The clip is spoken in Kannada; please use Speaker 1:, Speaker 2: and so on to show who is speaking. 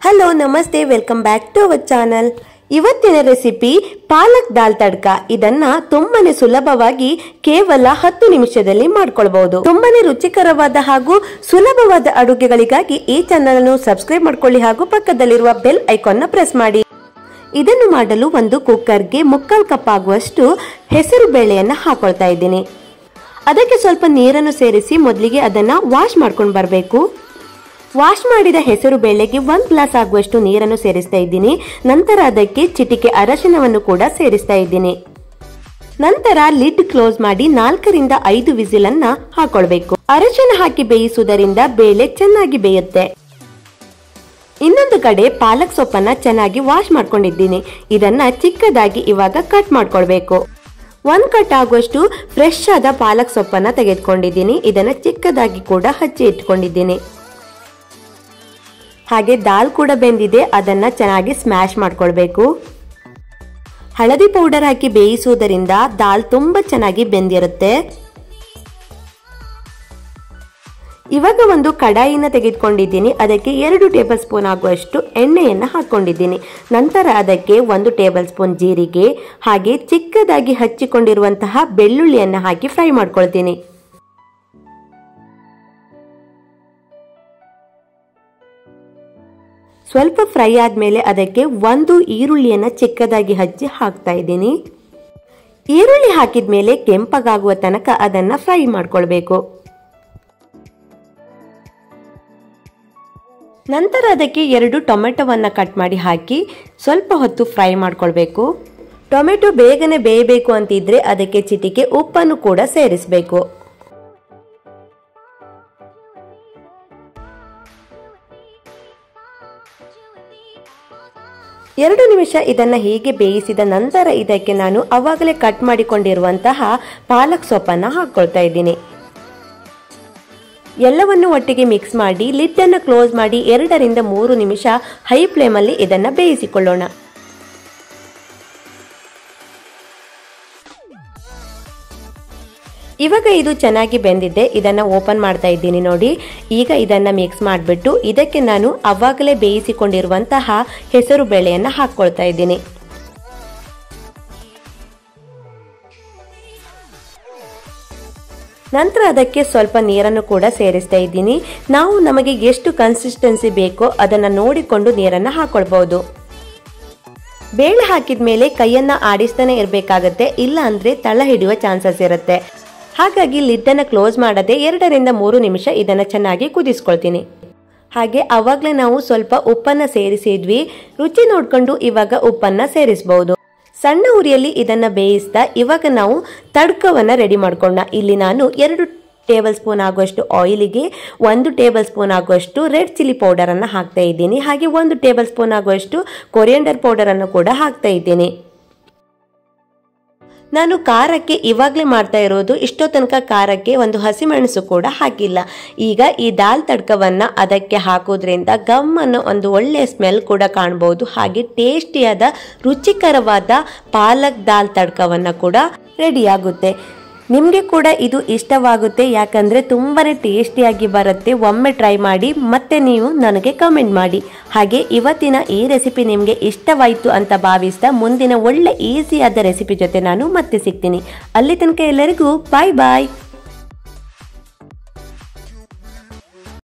Speaker 1: ಹಲೋ ನಮಸ್ತೆ welcome back to our channel ಇವತ್ತಿನ ರೆಸಿಪಿ ಪಾಲಕ್ ದಾಲ್ ತಡ್ಕ ಇದನ್ನ ತುಂಬಾನೇ ಸುಲಭವಾಗಿ ಕೇವಲ ಹತ್ತು ನಿಮಿಷದಲ್ಲಿ ಮಾಡ್ಕೊಳ್ಬಹುದು ತುಂಬಾನೇ ರುಚಿಕರವಾದ ಹಾಗೂ ಸುಲಭವಾದ ಅಡುಗೆಗಳಿಗಾಗಿ ಈ ಚಾನಲ್ ಅನ್ನು ಸಬ್ಸ್ಕ್ರೈಬ್ ಮಾಡ್ಕೊಳ್ಳಿ ಹಾಗೂ ಪಕ್ಕದಲ್ಲಿರುವ ಬೆಲ್ ಐಕಾನ್ ನ ಪ್ರೆಸ್ ಮಾಡಿ ಇದನ್ನು ಮಾಡಲು ಒಂದು ಕುಕ್ಕರ್ಗೆ ಮುಕ್ಕಾಲ್ ಕಪ್ ಆಗುವಷ್ಟು ಹೆಸರು ಬೇಳೆಯನ್ನ ಹಾಕೊಳ್ತಾ ಇದ್ದೀನಿ ಅದಕ್ಕೆ ಸ್ವಲ್ಪ ನೀರನ್ನು ಸೇರಿಸಿ ಮೊದಲಿಗೆ ಅದನ್ನ ವಾಶ್ ಮಾಡ್ಕೊಂಡು ಬರಬೇಕು ವಾಶ್ ಮಾಡಿದ ಹೆಸರು ಬೇಳೆಗೆ ಒಂದ್ ಗ್ಲಾಸ್ ಆಗುವಷ್ಟು ನೀರನ್ನು ಸೇರಿಸ್ತಾ ಇದ್ದೀನಿ ನಂತರ ಅದಕ್ಕೆ ಚಿಟಿಕೆ ಅರಶಿನವನ್ನು ಕೂಡ ಸೇರಿಸ್ತಾ ಇದ್ದೀನಿ ನಂತರ ಲಿಡ್ ಕ್ಲೋಸ್ ಮಾಡಿ ನಾಲ್ಕರಿಂದ ಐದು ವಿಸಿಲ್ ಅನ್ನ ಹಾಕೊಳ್ಬೇಕು ಅರಶಿನ ಹಾಕಿ ಬೇಯಿಸುವುದರಿಂದ ಬೇಳೆ ಚೆನ್ನಾಗಿ ಬೇಯುತ್ತೆ ಇನ್ನೊಂದು ಕಡೆ ಪಾಲಕ್ ಸೊಪ್ಪನ್ನ ಚೆನ್ನಾಗಿ ವಾಶ್ ಮಾಡ್ಕೊಂಡಿದ್ದೀನಿ ಇದನ್ನ ಚಿಕ್ಕದಾಗಿ ಇವಾಗ ಕಟ್ ಮಾಡ್ಕೊಳ್ಬೇಕು ಒಂದ್ ಕಟ್ ಆಗುವಷ್ಟು ಫ್ರೆಶ್ ಆದ ಪಾಲಕ್ ಸೊಪ್ಪನ್ನ ತೆಗೆದುಕೊಂಡಿದ್ದೀನಿ ಇದನ್ನ ಚಿಕ್ಕದಾಗಿ ಕೂಡ ಹಚ್ಚಿ ಇಟ್ಕೊಂಡಿದ್ದೀನಿ ಹಾಗೆ ದಾಲ್ ಕೂಡ ಬೆಂದಿದೆ ಅದನ್ನ ಚೆನ್ನಾಗಿ ಸ್ಮ್ಯಾಶ್ ಮಾಡ್ಕೊಳ್ಬೇಕು ಹಳದಿ ಪೌಡರ್ ಹಾಕಿ ಬೇಯಿಸುವುದರಿಂದ ದಾಲ್ ತುಂಬಾ ಚೆನ್ನಾಗಿ ಬೆಂದಿರುತ್ತೆ ಇವಾಗ ಒಂದು ಕಡಾಯಿನ ತೆಗೆದುಕೊಂಡಿದ್ದೀನಿ ಅದಕ್ಕೆ ಎರಡು ಟೇಬಲ್ ಸ್ಪೂನ್ ಆಗುವಷ್ಟು ಎಣ್ಣೆಯನ್ನು ಹಾಕೊಂಡಿದ್ದೀನಿ ನಂತರ ಅದಕ್ಕೆ ಒಂದು ಟೇಬಲ್ ಸ್ಪೂನ್ ಜೀರಿಗೆ ಹಾಗೆ ಚಿಕ್ಕದಾಗಿ ಹಚ್ಚಿಕೊಂಡಿರುವಂತಹ ಬೆಳ್ಳುಳ್ಳಿಯನ್ನು ಹಾಕಿ ಫ್ರೈ ಮಾಡ್ಕೊಳ್ತೀನಿ ಸ್ವಲ್ಪ ಫ್ರೈ ಆದಮೇಲೆ ಅದಕ್ಕೆ ಒಂದು ಈರುಳ್ಳಿಯನ್ನು ಚಿಕ್ಕದಾಗಿ ಹಚ್ಚಿ ಹಾಕ್ತಾ ಇದ್ದೀನಿ ಈರುಳ್ಳಿ ಹಾಕಿದ ಮೇಲೆ ಕೆಂಪಗಾಗುವ ತನಕ ಅದನ್ನು ಫ್ರೈ ಮಾಡ್ಕೊಳ್ಬೇಕು ನಂತರ ಅದಕ್ಕೆ ಎರಡು ಟೊಮೆಟೊವನ್ನು ಕಟ್ ಮಾಡಿ ಹಾಕಿ ಸ್ವಲ್ಪ ಹೊತ್ತು ಫ್ರೈ ಮಾಡ್ಕೊಳ್ಬೇಕು ಟೊಮೆಟೊ ಬೇಗನೆ ಬೇಯಬೇಕು ಅಂತಿದ್ರೆ ಅದಕ್ಕೆ ಚಿಟಿಕೆ ಉಪ್ಪನ್ನು ಕೂಡ ಸೇರಿಸಬೇಕು ಎರಡು ನಿಮಿಷ ಇದನ್ನ ಹೀಗೆ ಬೇಯಿಸಿದ ನಂತರ ಇದಕ್ಕೆ ನಾನು ಅವಾಗಲೇ ಕಟ್ ಮಾಡಿಕೊಂಡಿರುವಂತಹ ಪಾಲಕ್ ಸೊಪ್ಪನ್ನು ಹಾಕೊಳ್ತಾ ಇದ್ದೀನಿ ಎಲ್ಲವನ್ನು ಒಟ್ಟಿಗೆ ಮಿಕ್ಸ್ ಮಾಡಿ ಲಿಡ್ ಅನ್ನು ಕ್ಲೋಸ್ ಮಾಡಿ ಎರಡರಿಂದ ಮೂರು ನಿಮಿಷ ಹೈ ಫ್ಲೇಮಲ್ಲಿ ಇದನ್ನ ಬೇಯಿಸಿಕೊಳ್ಳೋಣ ಇವಾಗ ಇದು ಚೆನ್ನಾಗಿ ಬೆಂದಿದೆ ಇದನ್ನ ಓಪನ್ ಮಾಡ್ತಾ ಇದ್ದೀನಿ ನೋಡಿ ಈಗ ಇದನ್ನ ಮಿಕ್ಸ್ ಮಾಡಿಬಿಟ್ಟು ಇದಕ್ಕೆ ನಾನು ಅವಾಗಲೇ ಬೇಯಿಸಿಕೊಂಡಿರುವಂತಹ ಹೆಸರು ಬೇಳೆಯನ್ನ ಹಾಕ್ಕೊಳ್ತಾ ಇದ್ದೀನಿ ನಂತರ ಅದಕ್ಕೆ ಸ್ವಲ್ಪ ನೀರನ್ನು ಕೂಡ ಸೇರಿಸ್ತಾ ಇದ್ದೀನಿ ನಾವು ನಮಗೆ ಎಷ್ಟು ಕನ್ಸಿಸ್ಟೆನ್ಸಿ ಬೇಕೋ ಅದನ್ನು ನೋಡಿಕೊಂಡು ನೀರನ್ನು ಹಾಕೊಳ್ಬಹುದು ಬೇಳೆ ಹಾಕಿದ ಮೇಲೆ ಕೈಯನ್ನ ಆಡಿಸ್ತಾನೆ ಇರಬೇಕಾಗತ್ತೆ ಇಲ್ಲ ಅಂದ್ರೆ ತಳ ಹಿಡಿಯುವ ಚಾನ್ಸಸ್ ಇರುತ್ತೆ ಹಾಗಾಗಿ ಲಿಡ್ಡನ್ನು ಕ್ಲೋಸ್ ಮಾಡದೆ ಎರಡರಿಂದ ಮೂರು ನಿಮಿಷ ಇದನ್ನು ಚೆನ್ನಾಗಿ ಕುದಿಸ್ಕೊಳ್ತೀನಿ ಹಾಗೆ ಅವಾಗಲೇ ನಾವು ಸ್ವಲ್ಪ ಉಪ್ಪನ್ನು ಸೇರಿಸಿದ್ವಿ ರುಚಿ ನೋಡ್ಕೊಂಡು ಇವಾಗ ಉಪ್ಪನ್ನು ಸೇರಿಸಬಹುದು ಸಣ್ಣ ಉರಿಯಲ್ಲಿ ಇದನ್ನು ಬೇಯಿಸ್ತಾ ಇವಾಗ ನಾವು ತಡ್ಕವನ್ನು ರೆಡಿ ಮಾಡ್ಕೊಂಡ ಇಲ್ಲಿ ನಾನು ಎರಡು ಟೇಬಲ್ ಸ್ಪೂನ್ ಆಗುವಷ್ಟು ಆಯಿಲಿಗೆ ಒಂದು ಟೇಬಲ್ ಸ್ಪೂನ್ ಆಗುವಷ್ಟು ರೆಡ್ ಚಿಲ್ಲಿ ಪೌಡರನ್ನು ಹಾಕ್ತಾ ಇದ್ದೀನಿ ಹಾಗೆ ಒಂದು ಟೇಬಲ್ ಸ್ಪೂನ್ ಆಗುವಷ್ಟು ಕೊರಿಯಂಡರ್ ಪೌಡರನ್ನು ಕೂಡ ಹಾಕ್ತಾ ಇದ್ದೀನಿ ನಾನು ಖಾರಕ್ಕೆ ಇವಾಗಲೇ ಮಾಡ್ತಾ ಇರೋದು ಇಷ್ಟೋ ತನಕ ಖಾರಕ್ಕೆ ಒಂದು ಹಸಿಮೆಣಸು ಕೂಡ ಹಾಕಿಲ್ಲ ಈಗ ಈ ದಾಲ್ ತಡ್ಕವನ್ನು ಅದಕ್ಕೆ ಹಾಕೋದ್ರಿಂದ ಗಮ್ ಅನ್ನೋ ಒಂದು ಒಳ್ಳೆಯ ಸ್ಮೆಲ್ ಕೂಡ ಕಾಣ್ಬೋದು ಹಾಗೆ ಟೇಸ್ಟಿಯಾದ ರುಚಿಕರವಾದ ಪಾಲಕ್ ದಾಲ್ ತಡ್ಕವನ್ನು ಕೂಡ ರೆಡಿಯಾಗುತ್ತೆ ನಿಮಗೆ ಕೂಡ ಇದು ಇಷ್ಟವಾಗುತ್ತೆ ಯಾಕಂದರೆ ತುಂಬಾ ಟೇಸ್ಟಿಯಾಗಿ ಬರುತ್ತೆ ಒಮ್ಮೆ ಟ್ರೈ ಮಾಡಿ ಮತ್ತೆ ನೀವು ನನಗೆ ಕಮೆಂಟ್ ಮಾಡಿ ಹಾಗೆ ಇವತ್ತಿನ ಈ ರೆಸಿಪಿ ನಿಮಗೆ ಇಷ್ಟವಾಯಿತು ಅಂತ ಭಾವಿಸ್ತಾ ಮುಂದಿನ ಒಳ್ಳೆ ಈಸಿಯಾದ ರೆಸಿಪಿ ಜೊತೆ ನಾನು ಮತ್ತೆ ಸಿಗ್ತೀನಿ ಅಲ್ಲಿ ತನಕ ಎಲ್ಲರಿಗೂ ಬಾಯ್ ಬಾಯ್